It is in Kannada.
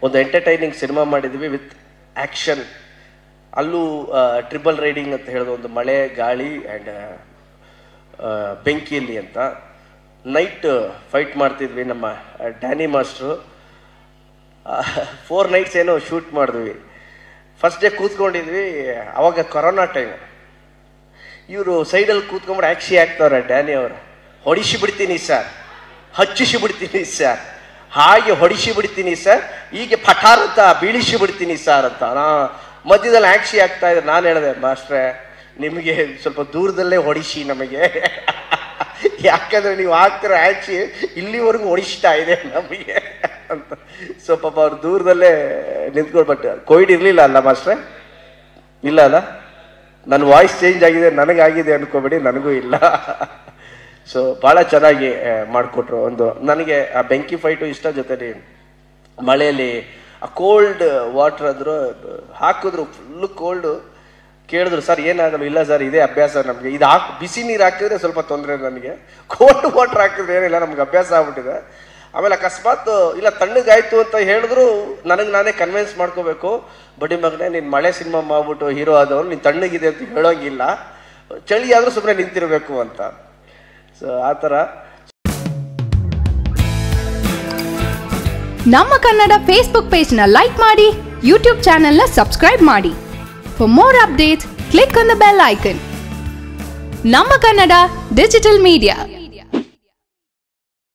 ಒಂದು ಎಂಟರ್ಟೈನಿಂಗ್ ಸಿನಿಮಾ ಮಾಡಿದ್ವಿ ವಿತ್ ಆ್ಯಕ್ಷನ್ ಅಲ್ಲೂ ಟ್ರಿಬಲ್ ರೈಡಿಂಗ್ ಅಂತ ಹೇಳೋದು ಒಂದು ಮಳೆ ಗಾಳಿ ಆ್ಯಂಡ್ ಬೆಂಕಿಯಲ್ಲಿ ಅಂತ ನೈಟ್ ಫೈಟ್ ಮಾಡ್ತಿದ್ವಿ ನಮ್ಮ ಡ್ಯಾನಿ ಮಾಸ್ಟ್ರು ಫೋರ್ ನೈಟ್ಸ್ ಏನೋ ಶೂಟ್ ಮಾಡಿದ್ವಿ ಫಸ್ಟ್ ಡೇ ಕೂತ್ಕೊಂಡಿದ್ವಿ ಅವಾಗ ಕೊರೋನಾ ಟೈಮ್ ಇವರು ಸೈಡಲ್ಲಿ ಕೂತ್ಕೊಂಡ್ಬಿಟ್ಟು ಆ್ಯಕ್ಷಿ ಆಗ್ತವ್ರೆ ಡ್ಯಾನಿ ಅವರು ಹೊಡಿಸಿ ಬಿಡ್ತೀನಿ ಸರ್ ಹಚ್ಚಿಸಿ ಬಿಡ್ತೀನಿ ಸರ್ ಹಾಗೆ ಹೊಡಿಸಿ ಬಿಡ್ತೀನಿ ಸರ್ ಹೀಗೆ ಪಠಾರ್ ಅಂತ ಬೀಳಿಸಿ ಬಿಡ್ತೀನಿ ಸರ್ ಅಂತ ನಾ ಮಧ್ಯದಲ್ಲಿ ಆ್ಯಕ್ಷಿ ಆಗ್ತಾ ಇದ್ರೆ ನಾನು ಹೇಳಿದೆ ಮಾಸ್ಟ್ರೇ ನಿಮಗೆ ಸ್ವಲ್ಪ ದೂರದಲ್ಲೇ ಹೊಡಿಸಿ ನಮಗೆ ಯಾಕಂದ್ರೆ ನೀವು ಆಗ್ತಿರೋ ಆ್ಯಕ್ಷಿ ಇಲ್ಲಿವರೆಗೂ ಹೊಡಿಸ್ತಾ ಇದೆ ನಮಗೆ ಅಂತ ಸೊ ಪಾಪ ಅವ್ರು ದೂರದಲ್ಲೇ ನಿಂತ್ಕೊಂಡು ಬಟ್ ಕೋವಿಡ್ ಇರಲಿಲ್ಲ ಅಲ್ಲ ಮಾಸ್ಟ್ರೆ ಇಲ್ಲ ಅಲ್ಲ ನನ್ನ ವಾಯ್ಸ್ ಚೇಂಜ್ ಆಗಿದೆ ನನಗಾಗಿದೆ ಅನ್ಕೋಬೇಡಿ ನನಗೂ ಇಲ್ಲ ಸೊ ಭಾಳ ಚೆನ್ನಾಗಿ ಆ, ಮಾಡಿಕೊಟ್ರು ಒಂದು ನನಗೆ ಆ ಬೆಂಕಿ ಫೈಟು ಇಷ್ಟ ಜೊತೆಲಿ ಮಳೆಯಲ್ಲಿ ಆ ಕೋಲ್ಡ್ ವಾಟರ್ ಆದರೂ ಹಾಕಿದ್ರು ಫುಲ್ಲು ಕೋಲ್ಡು ಕೇಳಿದ್ರು ಸರ್ ಏನಾಗಲ್ಲ ಇಲ್ಲ ಸರ್ ಇದೇ ಅಭ್ಯಾಸ ನಮಗೆ ಇದು ಹಾಕಿ ಬಿಸಿ ನೀರು ಹಾಕಿದ್ರೆ ಸ್ವಲ್ಪ ತೊಂದರೆ ನನಗೆ ಕೋಲ್ಡ್ ವಾಟರ್ ಹಾಕಿದ್ರೆ ಏನಿಲ್ಲ ನಮ್ಗೆ ಅಭ್ಯಾಸ ಆಗ್ಬಿಟ್ಟಿದೆ ಆಮೇಲೆ ಅಕಸ್ಮಾತ್ ಇಲ್ಲ ತಣ್ಣಗಾಯ್ತು ಅಂತ ಹೇಳಿದ್ರು ನನಗೆ ನಾನೇ ಕನ್ವಿನ್ಸ್ ಮಾಡ್ಕೋಬೇಕು ಬಡಿ ಮಗನೇ ನೀನು ಮಳೆ ಸಿನಿಮಾ ಮಾಡ್ಬಿಟ್ಟು ಹೀರೋ ಆದವನು ನೀನು ತಣ್ಣಗಿದೆ ಅಂತ ಹೇಳೋಂಗಿಲ್ಲ ಚಳಿ ಆದರೂ ಸುಮ್ಮನೆ ನಿಂತಿರಬೇಕು ಅಂತ ಸೊ ಆ ಥರ ನಮ್ಮ ಕನ್ನಡ ಫೇಸ್ಬುಕ್ ಪೇಜ್ನ ಲೈಕ್ ಮಾಡಿ ಯೂಟ್ಯೂಬ್ ಚಾನೆಲ್ನ ಸಬ್ಸ್ಕ್ರೈಬ್ ಮಾಡಿ for more updates click on the bell icon ನಮ್ಮ ಕನ್ನಡ ಡಿಜಿಟಲ್ ಮೀಡಿಯಾ